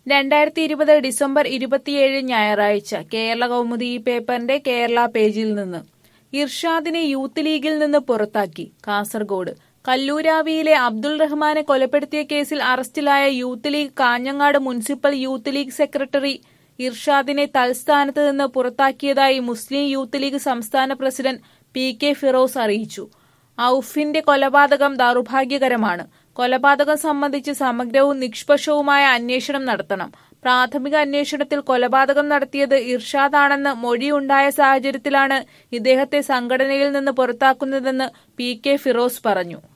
രണ്ടായിരത്തി ഇരുപത് ഡിസംബർ ഇരുപത്തിയേഴ് ഞായറാഴ്ച കേരള കൗമുദി ഈ പേപ്പറിന്റെ കേരള പേജിൽ നിന്ന് ഇർഷാദിനെ യൂത്ത് ലീഗിൽ നിന്ന് പുറത്താക്കി കാസർഗോഡ് കല്ലൂരാവിയിലെ അബ്ദുൾ റഹ്മാനെ കൊലപ്പെടുത്തിയ കേസിൽ അറസ്റ്റിലായ youth league Kanhangad municipal youth league secretary ഇർഷാദിനെ തൽസ്ഥാനത്ത് നിന്ന് പുറത്താക്കിയതായി മുസ്ലിം യൂത്ത് ലീഗ് സംസ്ഥാന പ്രസിഡന്റ് പി കെ ഫിറോസ് അറിയിച്ചു ഔഫിന്റെ കൊലപാതകം ദൗർഭാഗ്യകരമാണ് കൊലപാതകം സംബന്ധിച്ച് സമഗ്രവും നിഷ്പക്ഷവുമായ അന്വേഷണം നടത്തണം പ്രാഥമിക അന്വേഷണത്തിൽ കൊലപാതകം നടത്തിയത് ഇർഷാദാണെന്ന് മൊഴിയുണ്ടായ സാഹചര്യത്തിലാണ് ഇദ്ദേഹത്തെ സംഘടനയിൽ നിന്ന് പുറത്താക്കുന്നതെന്ന് പി കെ ഫിറോസ് പറഞ്ഞു